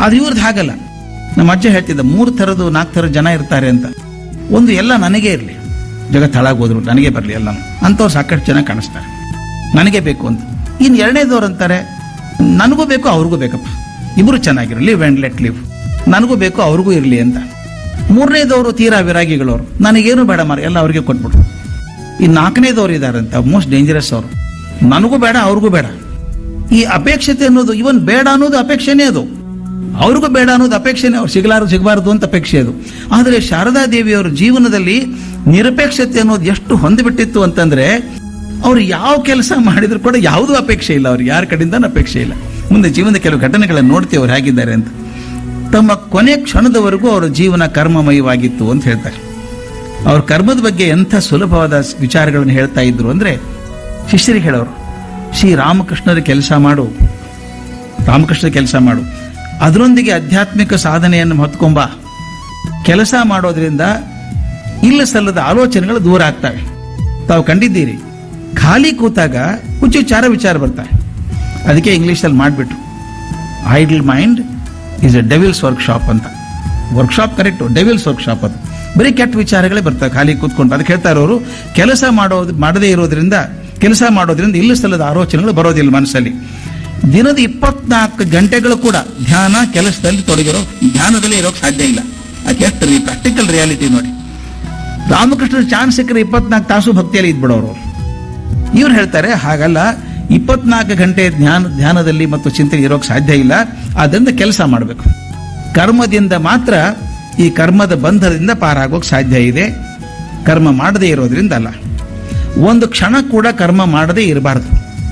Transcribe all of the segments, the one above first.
ಅದು ಇವ್ರದ್ದು ಹಾಗಲ್ಲ ನಮ್ಮ ಅಜ್ಜ ಹೇಳ್ತಿದ್ದ ಮೂರು ಥರದ್ದು ನಾಲ್ಕು ಥರದ ಜನ ಇರ್ತಾರೆ ಅಂತ ಒಂದು ಎಲ್ಲ ನನಗೇ ಇರಲಿ ಜಗತ್ತು ಹಾಳಾಗೋದ್ರು ನನಗೆ ಬರಲಿ ಎಲ್ಲಾನು ಅಂಥವ್ರು ಸಾಕಷ್ಟು ಜನ ಕಾಣಿಸ್ತಾರೆ ನನಗೆ ಬೇಕು ಅಂತ ಇನ್ನು ಎರಡನೇದವ್ರು ಅಂತಾರೆ ನನಗೂ ಬೇಕು ಅವ್ರಿಗೂ ಬೇಕಪ್ಪ ಇಬ್ರು ಚೆನ್ನಾಗಿರು ಲಿವ್ ಆ್ಯಂಡ್ ಲೆಟ್ ಲಿವ್ ನನಗೂ ಬೇಕು ಅವ್ರಿಗೂ ಇರಲಿ ಅಂತ ಮೂರನೇದವರು ತೀರಾ ವಿರಾಗಿಗಳವರು ನನಗೇನು ಬೇಡ ಮಾರ ಎಲ್ಲ ಅವ್ರಿಗೆ ಕೊಟ್ಬಿಡು ಈ ನಾಲ್ಕನೇದವ್ರು ಇದ್ದಾರೆ ಅಂತ ಮೋಸ್ಟ್ ಡೇಂಜರಸ್ ಅವರು ನನಗೂ ಬೇಡ ಅವ್ರಿಗೂ ಬೇಡ ಈ ಅಪೇಕ್ಷತೆ ಅನ್ನೋದು ಇವನ್ ಬೇಡ ಅನ್ನೋದು ಅಪೇಕ್ಷೆನೇ ಅದು ಅವ್ರಿಗೂ ಬೇಡ ಅನ್ನೋದು ಅಪೇಕ್ಷೆನೇ ಅವ್ರು ಸಿಗಲಾರು ಸಿಗಬಾರದು ಅಂತ ಅಪೇಕ್ಷೆ ಅದು ಆದರೆ ಶಾರದಾ ದೇವಿಯವರ ಜೀವನದಲ್ಲಿ ನಿರಪೇಕ್ಷತೆ ಅನ್ನೋದು ಎಷ್ಟು ಹೊಂದಿಬಿಟ್ಟಿತ್ತು ಅಂತಂದ್ರೆ ಅವ್ರು ಯಾವ ಕೆಲಸ ಮಾಡಿದ್ರು ಕೂಡ ಯಾವುದೂ ಅಪೇಕ್ಷೆ ಇಲ್ಲ ಅವ್ರಿಗೆ ಯಾರ ಕಡೆಯಿಂದ ಅಪೇಕ್ಷೆ ಇಲ್ಲ ಮುಂದೆ ಜೀವನದ ಕೆಲವು ಘಟನೆಗಳನ್ನು ನೋಡ್ತೀವಿ ಅವ್ರು ಹೇಗಿದ್ದಾರೆ ಅಂತ ತಮ್ಮ ಕೊನೆ ಕ್ಷಣದವರೆಗೂ ಅವರ ಜೀವನ ಕರ್ಮಮಯವಾಗಿತ್ತು ಅಂತ ಹೇಳ್ತಾರೆ ಅವ್ರ ಕರ್ಮದ ಬಗ್ಗೆ ಎಂಥ ಸುಲಭವಾದ ವಿಚಾರಗಳನ್ನು ಹೇಳ್ತಾ ಇದ್ರು ಅಂದ್ರೆ ಶಿಷ್ಯರಿಗೆ ಹೇಳೋರು ಶ್ರೀ ರಾಮಕೃಷ್ಣರ ಕೆಲಸ ಮಾಡು ರಾಮಕೃಷ್ಣ ಕೆಲಸ ಮಾಡು ಅದರೊಂದಿಗೆ ಆಧ್ಯಾತ್ಮಿಕ ಸಾಧನೆಯನ್ನು ಹೊತ್ಕೊಂಬ ಕೆಲಸ ಮಾಡೋದ್ರಿಂದ ಇಲ್ಲ ಸಲ್ಲದ ಆಲೋಚನೆಗಳು ದೂರ ಆಗ್ತವೆ ತಾವು ಕಂಡಿದ್ದೀರಿ ಖಾಲಿ ಕೂತಾಗ ಹುಚ್ಚು ವಿಚಾರ ವಿಚಾರ ಬರ್ತಾರೆ ಅದಕ್ಕೆ ಇಂಗ್ಲಿಷಲ್ಲಿ ಮಾಡಿಬಿಟ್ಟು idle mind is a devil's workshop ಅಂತ ವರ್ಕ್ಶಾಪ್ ಕರೆಕ್ಟು ಡೆವಿಲ್ಸ್ ವರ್ಕ್ಶಾಪ್ ಅದು ಬರೀ ಕೆಟ್ಟ ವಿಚಾರಗಳೇ ಬರ್ತವೆ ಖಾಲಿ ಕೂತ್ಕೊಂಡು ಅದಕ್ಕೆ ಹೇಳ್ತಾ ಇರೋರು ಕೆಲಸ ಮಾಡೋದು ಮಾಡದೇ ಇರೋದ್ರಿಂದ ಕೆಲಸ ಮಾಡೋದ್ರಿಂದ ಇಲ್ಲ ಸಲ್ಲದ ಆಲೋಚನೆಗಳು ಬರೋದಿಲ್ಲ ಮನಸ್ಸಲ್ಲಿ ದಿನದ ಇಪ್ಪತ್ನಾಲ್ಕು ಗಂಟೆಗಳು ಕೂಡ ಧ್ಯಾನ ಕೆಲಸದಲ್ಲಿ ತೊಡಗಿರೋ ಧ್ಯಾನದಲ್ಲಿ ಇರೋಕೆ ಸಾಧ್ಯ ಇಲ್ಲ ಅದು ಎಷ್ಟು ಪ್ರಾಕ್ಟಿಕಲ್ ರಿಯಾಲಿಟಿ ನೋಡಿ ರಾಮಕೃಷ್ಣ ಚಾನ್ಸ್ ಸಿಕ್ಕರೆ ಇಪ್ಪತ್ನಾಲ್ಕು ತಾಸು ಭಕ್ತಿಯಲ್ಲಿ ಇದ್ಬಿಡೋರು ಅವ್ರು. ಇವ್ರು ಹೇಳ್ತಾರೆ ಹಾಗಲ್ಲ ಇಪ್ಪತ್ನಾಲ್ಕು ಗಂಟೆ ಧ್ಯಾನ ಧ್ಯಾನದಲ್ಲಿ ಮತ್ತು ಚಿಂತನೆ ಇರೋಕೆ ಸಾಧ್ಯ ಇಲ್ಲ ಆದ್ದರಿಂದ ಕೆಲಸ ಮಾಡಬೇಕು ಕರ್ಮದಿಂದ ಮಾತ್ರ ಈ ಕರ್ಮದ ಬಂಧದಿಂದ ಪಾರಾಗೋಕೆ ಸಾಧ್ಯ ಇದೆ ಕರ್ಮ ಮಾಡದೇ ಇರೋದ್ರಿಂದ ಅಲ್ಲ ಒಂದು ಕ್ಷಣ ಕೂಡ ಕರ್ಮ ಮಾಡದೇ ಇರಬಾರ್ದು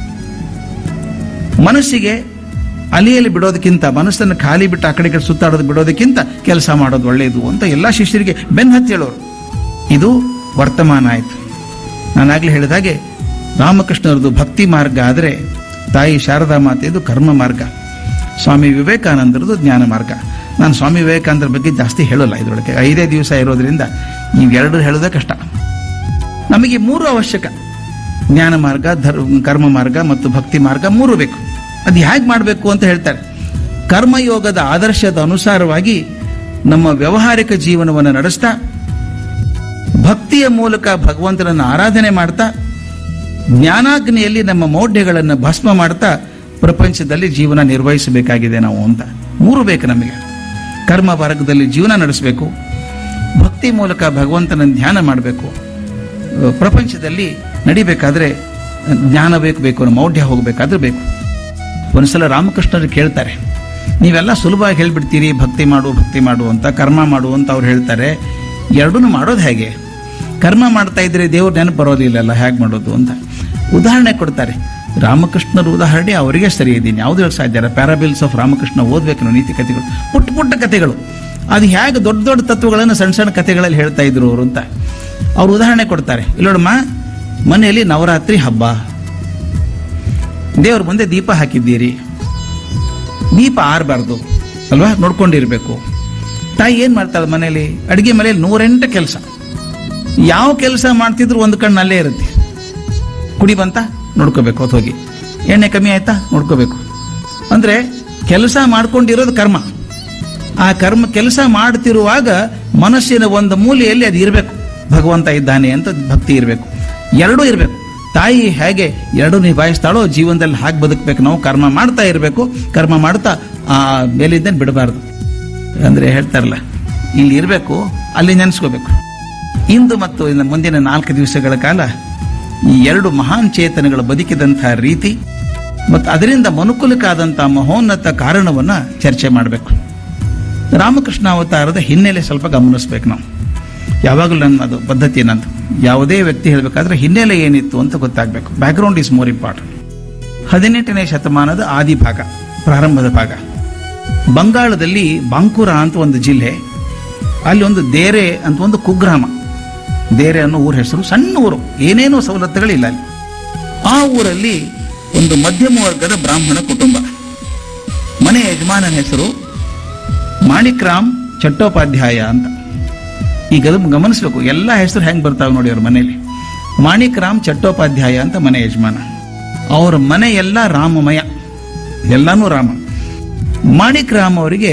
ಮನಸ್ಸಿಗೆ ಅಲಿಯಲ್ಲಿ ಬಿಡೋದಕ್ಕಿಂತ ಮನಸ್ಸನ್ನು ಖಾಲಿ ಬಿಟ್ಟು ಆ ಕಡೆ ಈ ಕಡೆ ಸುತ್ತಾಡೋದು ಬಿಡೋದಕ್ಕಿಂತ ಕೆಲಸ ಮಾಡೋದು ಒಳ್ಳೆಯದು ಅಂತ ಎಲ್ಲ ಶಿಷ್ಯರಿಗೆ ಬೆನ್ನು ಹತ್ತಿ ಹೇಳೋರು ಇದು ವರ್ತಮಾನ ಆಯಿತು ನಾನಾಗಲೇ ಹೇಳಿದ ಹಾಗೆ ರಾಮಕೃಷ್ಣರದು ಭಕ್ತಿ ಮಾರ್ಗ ಆದರೆ ತಾಯಿ ಶಾರದಾ ಮಾತೆಯದು ಕರ್ಮ ಮಾರ್ಗ ಸ್ವಾಮಿ ವಿವೇಕಾನಂದರದು ಜ್ಞಾನ ಮಾರ್ಗ ನಾನು ಸ್ವಾಮಿ ವಿವೇಕಾನಂದರ ಬಗ್ಗೆ ಜಾಸ್ತಿ ಹೇಳೋಲ್ಲ ಇದರೊಳಗೆ ಐದೇ ದಿವಸ ಇರೋದ್ರಿಂದ ಇವೆರಡು ಹೇಳೋದೇ ಕಷ್ಟ ನಮಗೆ ಮೂರು ಅವಶ್ಯಕ ಜ್ಞಾನ ಮಾರ್ಗ ಧರ್ ಕರ್ಮ ಮಾರ್ಗ ಮತ್ತು ಭಕ್ತಿ ಮಾರ್ಗ ಮೂರು ಬೇಕು ಅದು ಹೇಗೆ ಮಾಡಬೇಕು ಅಂತ ಹೇಳ್ತಾರೆ ಕರ್ಮಯೋಗದ ಆದರ್ಶದ ಅನುಸಾರವಾಗಿ ನಮ್ಮ ವ್ಯಾವಹಾರಿಕ ಜೀವನವನ್ನು ನಡೆಸ್ತಾ ಭಕ್ತಿಯ ಮೂಲಕ ಭಗವಂತನನ್ನು ಆರಾಧನೆ ಮಾಡ್ತಾ ಜ್ಞಾನಾಗ್ನಿಯಲ್ಲಿ ನಮ್ಮ ಮೌಢ್ಯಗಳನ್ನು ಭಸ್ಮ ಮಾಡ್ತಾ ಪ್ರಪಂಚದಲ್ಲಿ ಜೀವನ ನಿರ್ವಹಿಸಬೇಕಾಗಿದೆ ನಾವು ಅಂತ ಮೂರು ಬೇಕು ನಮಗೆ ಕರ್ಮ ಮಾರ್ಗದಲ್ಲಿ ಜೀವನ ನಡೆಸಬೇಕು ಭಕ್ತಿ ಮೂಲಕ ಭಗವಂತನ ಧ್ಯಾನ ಮಾಡಬೇಕು ಪ್ರಪಂಚದಲ್ಲಿ ನಡಿಬೇಕಾದ್ರೆ ಜ್ಞಾನ ಬೇಕು ಬೇಕು ಅನ್ನೋ ಮೌಢ್ಯ ಹೋಗಬೇಕಾದ್ರೆ ಬೇಕು ಒಂದ್ಸಲ ರಾಮಕೃಷ್ಣರು ಕೇಳ್ತಾರೆ ನೀವೆಲ್ಲ ಸುಲಭವಾಗಿ ಹೇಳ್ಬಿಡ್ತೀರಿ ಭಕ್ತಿ ಮಾಡು ಭಕ್ತಿ ಮಾಡು ಅಂತ ಕರ್ಮ ಮಾಡು ಅಂತ ಅವ್ರು ಹೇಳ್ತಾರೆ ಎರಡೂ ಮಾಡೋದು ಹೇಗೆ ಕರ್ಮ ಮಾಡ್ತಾ ಇದ್ರೆ ದೇವ್ರ ನೆನಪು ಬರೋದಿಲ್ಲಲ್ಲ ಹೇಗೆ ಮಾಡೋದು ಅಂತ ಉದಾಹರಣೆ ಕೊಡ್ತಾರೆ ರಾಮಕೃಷ್ಣರ ಉದಾಹರಣೆ ಅವರಿಗೆ ಸರಿ ಇದ್ದೀನಿ ಯಾವುದು ಹೇಳಕ್ ಸಾಧ್ಯ ಇಲ್ಲ ಪ್ಯಾರಾಬಿಲ್ಸ್ ಆಫ್ ರಾಮಕೃಷ್ಣ ಓದ್ಬೇಕು ನಾವು ನೀತಿ ಕಥೆಗಳು ಪುಟ್ಟ ಪುಟ್ಟ ಕಥೆಗಳು ಅದು ಹೇಗೆ ದೊಡ್ಡ ದೊಡ್ಡ ತತ್ವಗಳನ್ನು ಸಣ್ಣ ಸಣ್ಣ ಕಥೆಗಳಲ್ಲಿ ಹೇಳ್ತಾ ಇದ್ರು ಅವರು ಅಂತ ಅವ್ರು ಉದಾಹರಣೆ ಕೊಡ್ತಾರೆ ಇಲ್ಲೋಡಮ್ಮ ಮನೆಯಲ್ಲಿ ನವರಾತ್ರಿ ಹಬ್ಬ ದೇವ್ರ ಮುಂದೆ ದೀಪ ಹಾಕಿದ್ದೀರಿ ದೀಪ ಆರಬಾರ್ದು ಅಲ್ವಾ ನೋಡ್ಕೊಂಡಿರ್ಬೇಕು ತಾಯಿ ಏನ್ ಮಾಡ್ತಾಳೆ ಮನೇಲಿ ಅಡಿಗೆ ಮನೆಯಲ್ಲಿ ನೂರೆಂಟು ಕೆಲಸ ಯಾವ ಕೆಲಸ ಮಾಡ್ತಿದ್ರು ಒಂದು ಕಣ್ಣು ಅಲ್ಲೇ ಇರುತ್ತೆ ಕುಡಿ ಬಂತ ನೋಡ್ಕೋಬೇಕು ಹೊತ್ತು ಹೋಗಿ ಎಣ್ಣೆ ಕಮ್ಮಿ ಆಯ್ತಾ ನೋಡ್ಕೋಬೇಕು ಅಂದ್ರೆ ಕೆಲಸ ಮಾಡ್ಕೊಂಡಿರೋದು ಕರ್ಮ ಆ ಕರ್ಮ ಕೆಲಸ ಮಾಡ್ತಿರುವಾಗ ಮನಸ್ಸಿನ ಒಂದು ಮೂಲೆಯಲ್ಲಿ ಅದು ಇರಬೇಕು ಭಗವಂತ ಇದ್ದಾನೆ ಅಂತ ಭಕ್ತಿ ಇರಬೇಕು ಎರಡೂ ಇರಬೇಕು ತಾಯಿ ಹೇಗೆ ಎರಡು ನಿಭಾಯಿಸ್ತಾಳೋ ಜೀವನದಲ್ಲಿ ಹಾಗೆ ಬದುಕಬೇಕು ನಾವು ಕರ್ಮ ಮಾಡ್ತಾ ಇರಬೇಕು ಕರ್ಮ ಮಾಡ್ತಾ ಆ ಮೇಲಿದ್ದನ್ನು ಬಿಡಬಾರ್ದು ಅಂದ್ರೆ ಹೇಳ್ತಾರಲ್ಲ ಇಲ್ಲಿ ಇರಬೇಕು ಅಲ್ಲಿ ನೆನೆಸ್ಕೋಬೇಕು ಇಂದು ಮತ್ತು ಇನ್ನು ಮುಂದಿನ ನಾಲ್ಕು ದಿವಸಗಳ ಕಾಲ ಈ ಎರಡು ಮಹಾನ್ ಚೇತನಗಳು ಬದುಕಿದಂತಹ ರೀತಿ ಮತ್ತು ಅದರಿಂದ ಮನುಕುಲಕ್ಕಾದಂತಹ ಮಹೋನ್ನತ ಕಾರಣವನ್ನ ಚರ್ಚೆ ಮಾಡಬೇಕು ರಾಮಕೃಷ್ಣ ಅವತಾರದ ಹಿನ್ನೆಲೆ ಸ್ವಲ್ಪ ಗಮನಿಸ್ಬೇಕು ನಾವು ಯಾವಾಗಲೂ ನನ್ನ ಅದು ಪದ್ಧತಿ ನಂದು ಯಾವುದೇ ವ್ಯಕ್ತಿ ಹೇಳಬೇಕಾದ್ರೆ ಹಿನ್ನೆಲೆ ಏನಿತ್ತು ಅಂತ ಗೊತ್ತಾಗಬೇಕು ಬ್ಯಾಕ್ಗ್ರೌಂಡ್ ಈಸ್ ಮೋರ್ ಇಂಪಾರ್ಟೆಂಟ್ ಹದಿನೆಂಟನೇ ಶತಮಾನದ ಆದಿ ಭಾಗ ಪ್ರಾರಂಭದ ಭಾಗ ಬಂಗಾಳದಲ್ಲಿ ಬಾಂಕುರ ಅಂತ ಒಂದು ಜಿಲ್ಲೆ ಅಲ್ಲಿ ಒಂದು ದೇರೆ ಅಂತ ಒಂದು ಕುಗ್ರಾಮ ದೇರೆ ಅನ್ನೋ ಊರ ಹೆಸರು ಸಣ್ಣ ಊರು ಏನೇನೂ ಸವಲತ್ತುಗಳಿಲ್ಲ ಅಲ್ಲಿ ಆ ಊರಲ್ಲಿ ಒಂದು ಮಧ್ಯಮ ವರ್ಗದ ಬ್ರಾಹ್ಮಣ ಕುಟುಂಬ ಮನೆ ಯಜಮಾನನ ಹೆಸರು ಮಾಣಿಕ್ರಾಮ್ ಚಟ್ಟೋಪಾಧ್ಯಾಯ ಅಂತ ಈಗ ಅದು ಗಮನಿಸ್ಬೇಕು ಎಲ್ಲ ಹೆಸರು ಹೆಂಗ್ ಬರ್ತಾವೆ ನೋಡಿ ಅವ್ರ ಮನೆಯಲ್ಲಿ ಮಾಣಿಕ್ರಾಮ್ ಚಟ್ಟೋಪಾಧ್ಯಾಯ ಅಂತ ಮನೆ ಯಜಮಾನ ಅವ್ರ ಮನೆ ಎಲ್ಲ ರಾಮಮಯ ಎಲ್ಲಾನು ರಾಮ ಮಾಣಿಕ್ರಾಮ್ ಅವರಿಗೆ